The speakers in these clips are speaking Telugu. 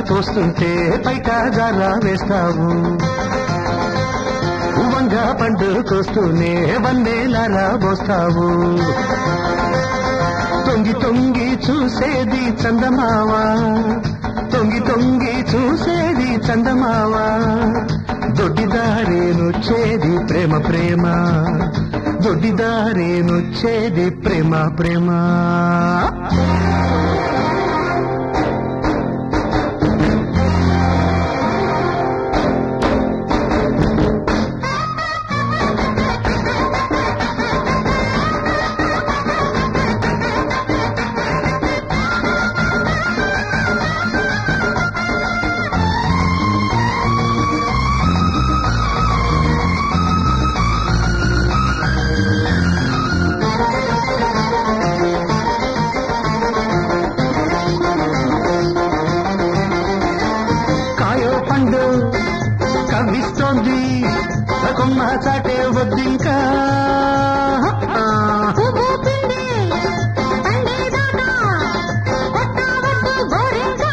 తోస్తుంటే పైట జారా వేస్తావు వంగ పండు కోస్తూనే వన్నేలారా పోస్తావు తొంగి తొంగి చూసేది చందమావా తొంగి తొంగి చూసేది చందమావా దొడ్డిదారేనొచ్చేది ప్రేమ ప్రేమ దొడ్డిదారేనొచ్చేది ప్రేమ ప్రేమ కాయో పండు కవ్విస్తోంది కొమ్మ చాటే వద్దింకా పువ్వు పిండి పండేదాకా కొట్టవద్దు గోరింకా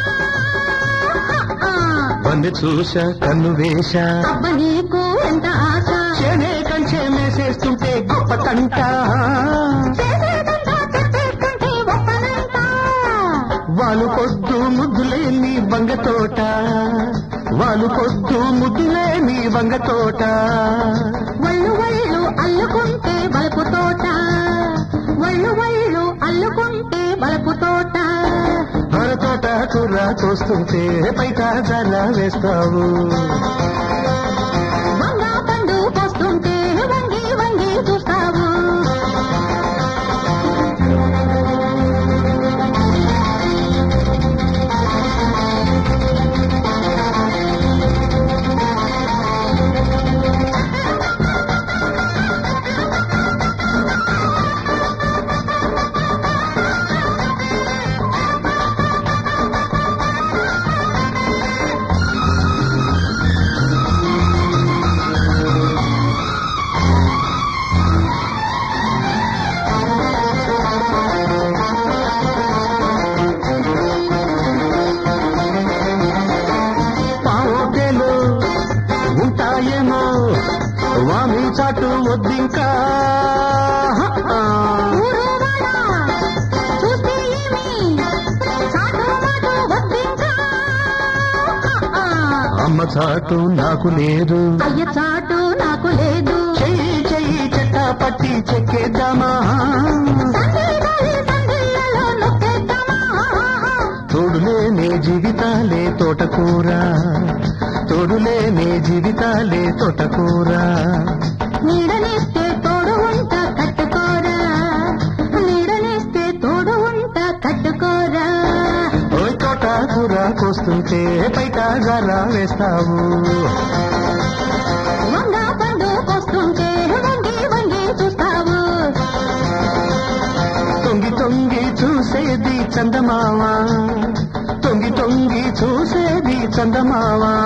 వన్నె చూస కన్ను వేశ అబ్బ నీకు ఎంత ఆశ చేనే కంచె మేసేస్తుంటే గొప్ప కంట చేసేదంతా చెప్పేస్తుంటే ఒప్పనంట వాళ్ళు పొద్దు ముద్దులేని వంగ తోట వాళ్ళు పొద్దు ముద్దులేని వంగ తోట వళ్ళు వళ్ళు అల్లుకుంటే బలుపు తోట వళ్ళు వళ్ళు అల్లుకుంటే బలుపు తోట మన తోట కూర కోస్తుంటే బయట జల వేస్తావు వంగ పండు పోస్తుంటే వంగి వంగి చూస్తావు పావుకేలు ఉంటాయేమో వామి చాటు వద్దింకా ఊరు వాడ చూస్తే ఏమి చాటు మాటు వద్దింకా అమ్మ చాటు నాకు లేదు అయ్య చాటు నాకు లేదు చెయ్యి చెయ్యి చెట్ట పట్టి చెక్కేద్దామా సందేదాలి సందేలలో నొక్కేద్దామా తోడులేనే జీవితాలే తోటకూర తోడులేనే జీవితాలే తోటకూర నీడనేస్తే తోడు ఉంట కట్టుకోరా నీడనేస్తే తోడు ఉంట కట్టుకోరా ఓయ్ తోటకూర కోస్తుంటే బయట జరా వేస్తావు వంగ పండు కోస్తుంటే వంగి వంగి చూస్తావు తొంగి తొంగి చూసేది చందమావా తొంగి తొంగి చూసేది చందమావా